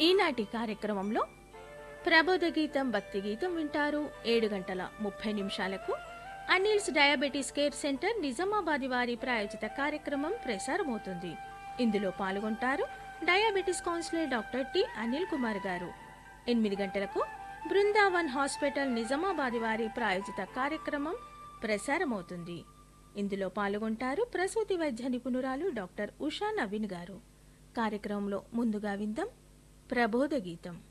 ఈనాటి కార్యక్రమంలో ప్రబోధ గీతం భక్తి గీతం వింటారు ఏడు గంటల ముప్పై నిమిషాలకు Anil's diabetes care centre Nizamabad వారి ప్రాయోజిత కార్యక్రమం ప్రసారమవుతుంది ఇందులో పాల్గొంటారు diabetes counsellor doctor T Anil Kumar గారు ఎనిమిది గంటలకు బృందావన్ హాస్పిటల్ నిజామాబాద్ వారి ప్రాయోజిత కార్యక్రమం ప్రసారమవుతుంది ఇందులో పాల్గొంటారు ప్రసూతి వైద్య నిపుణురాలు డాక్టర్ ఉషా నవీన్ గారు కార్యక్రమంలో ముందుగా విందాం ప్రబోధ గీతం